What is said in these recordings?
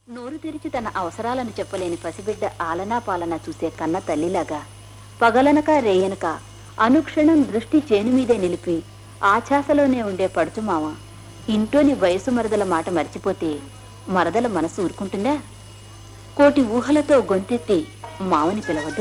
నోరు తెరిచి తన అవసరాలను చెప్పలేని పసిబిడ్డ ఆలనా పాలన చూసే కన్న తల్లిలాగా పగలనక రేయనక అనుక్షణం దృష్టి చేను మీదే నిలిపి ఆఛాసలోనే ఉండే పడుచు మామ ఇంట్లోని వయసు మరదల మాట మర్చిపోతే మరదల మనసు ఊరుకుంటుందా కోటి ఊహలతో గొంతెత్తి మావని పిలవదు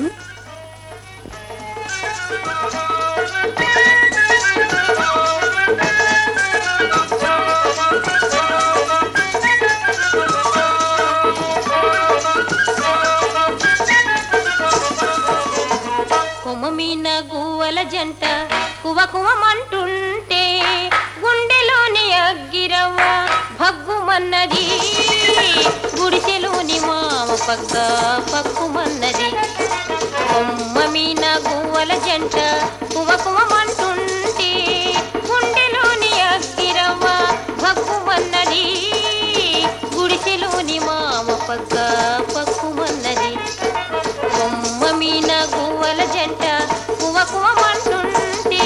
కొమ్మమీన గువ్వల జంట కువ కువమంటుంటే గుండెలోని అగ్గిరవ్వ భగ్గుమన్నది గుడిసెలోని మామ పక్క పక్కుమన్నది కొమ్మమీన గువ్వల జంట కువ కువమంటుంటే గుండెలోని అగ్గిరవ్వ భగ్గుమన్నది గుడిసెలోని మామ పక్క పక్కుమన్నది కొమ్మ మీన గువ్వల జంట కువ కువమంటుంటే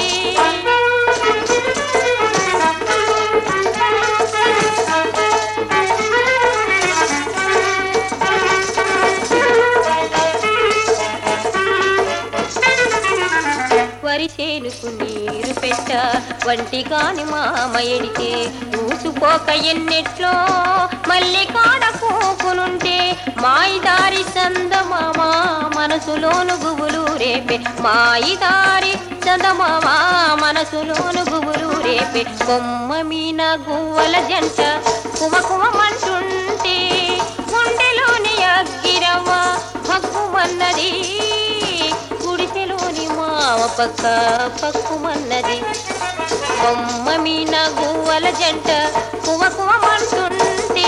వరి చేనుకు నీరు పెట్ట వంటి కాని మామ ఎడితే ఊసుపోక ఎన్నెట్లో మళ్ళీ కాడ కూకునుంటే మాయిదారి సందమామ మనసులోను గుబులు రేపే మాయిదారి సందమామ మనసులోను గుబులు రేపే కొమ్మ మీన గువ్వల జంట కుమ కుమమంటుంటే గుండెలోని అగ్గిరవ్వ భగ్గుమన్నది గుడిసెలోని మావ పక్క పక్కుమన్నది బొమ్మ మీన గువ్వల జంట కువ కువమంటుంటే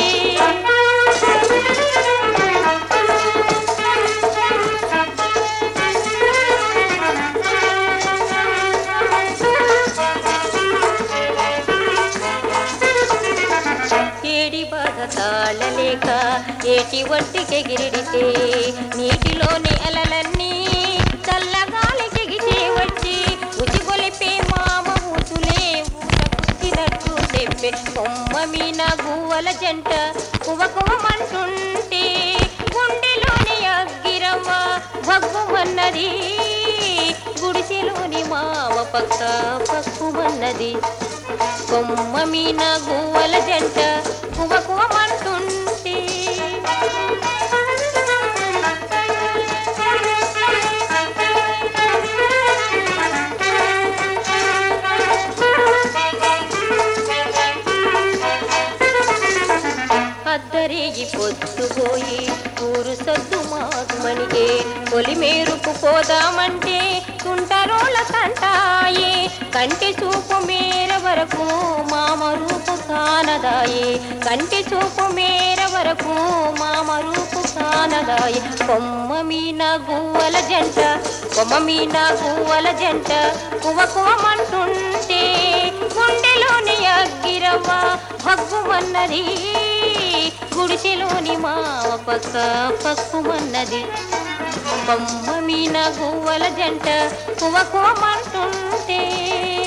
ఏడి బాధ తాళలేక ఏటి ఒంటికెగిరిడితే నీటిలోని అలలన్నీ చల్లగాలికెగితే వచ్చి ఉచి గొలిపే మామ ఊసులే ఊట పుట్టినట్టు తెప్పే కొమ్మ మీన గువ్వల జంట కువ కువమంటుంటే గుండెలోని అగ్గిరవ్వ భగ్గుమన్నది గుడిసెలోని మావ పక్క పక్కుమన్నది కొమ్మ మీన గువ్వల జంట కువ కువమంటుంటే అద్దరేగి పొద్దుపోయి ఊరు సద్దు మాగుమనిగే పొలిమేరుకు పోదామంటే తుంటరోళ్ళ కంటాయే కంటి చూపు మేర వరకు మామ రూపు కానదాయే కంటి చూపు మేర వరకు మామ రూపు కానదాయే కొమ్మ మీన గువ్వల జంట కొమ్మ మీన గువ్వల జంట కువ కువమంటుంటే గుండెలోని అగ్గిరవ్వ భగ్గుమన్నది గుడిసెలోని మావ పక్క పక్కుమన్నది బొమ్మ మీన గువ్వల జంట కువ కువమంటుంటే